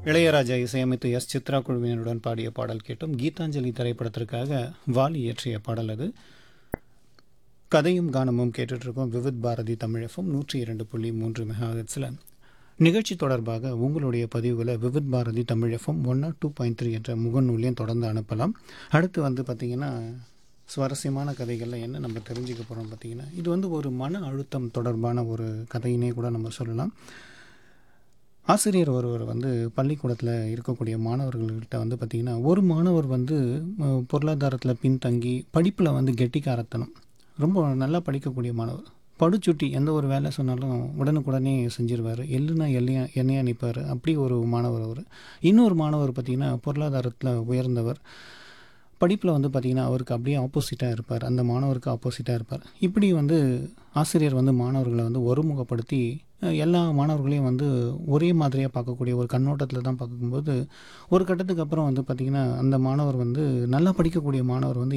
இளையராஜா இசையமைத்து எஸ் சித்ரா குழுவினருடன் பாடிய பாடல் கேட்டும் கீதாஞ்சலி திரைப்படத்திற்காக வாலி இயற்றிய பாடல் அது கதையும் கானமும் கேட்டுட்டு இருக்கோம் விவித் பாரதி தமிழகம் நூற்றி இரண்டு புள்ளி மூன்று மெகாஹெட்ஸில் நிகழ்ச்சி தொடர்பாக உங்களுடைய பதிவுகளை Vividh Bharati Tamilagam one nought two point three என்ற முகநூலையும் தொடர்ந்து அனுப்பலாம் அடுத்து வந்து பார்த்திங்கன்னா சுவாரஸ்யமான கதைகளில் என்ன நம்ம தெரிஞ்சுக்க போகிறோம் பார்த்திங்கன்னா இது வந்து ஒரு மன அழுத்தம் தொடர்பான ஒரு கதையினே கூட நம்ம சொல்லலாம் ஆசிரியர் ஒருவர் வந்து பள்ளிக்கூடத்தில் இருக்கக்கூடிய மாணவர்கள்கிட்ட வந்து பார்த்திங்கன்னா ஒரு மாணவர் வந்து அஹ், பொருளாதாரத்தில் பின்தங்கி படிப்பில் வந்து கெட்டிக்காரத்தனம் ரொம்ப நல்லா படிக்கக்கூடிய மாணவர் படுச்சுட்டி எந்த ஒரு வேலை சொன்னாலும் உடனுக்குடனே செஞ்சிருவார் எள்ளுனா எல்லையா எண்ணெயா நிற்பார் அப்படி ஒரு மாணவர் அவர் இன்னொரு மாணவர் பார்த்திங்கன்னா பொருளாதாரத்தில் உயர்ந்தவர் படிப்பில் வந்து பார்த்திங்கன்னா அவருக்கு அப்படியே ஆப்போசிட்டாக இருப்பார் அந்த மாணவருக்கு ஆப்போசிட்டாக இருப்பார் இப்படி வந்து ஆசிரியர் வந்து மாணவர்களை வந்து ஒருமுகப்படுத்தி அஹ், எல்லா மாணவர்களையும் வந்து ஒரே மாதிரியாக பார்க்கக்கூடிய ஒரு கண்ணோட்டத்தில் தான் பார்க்கும்போது ஒரு கட்டத்துக்கு அப்புறம் வந்து பார்த்திங்கன்னா அந்த மாணவர் வந்து நல்லா படிக்கக்கூடிய மாணவர் வந்து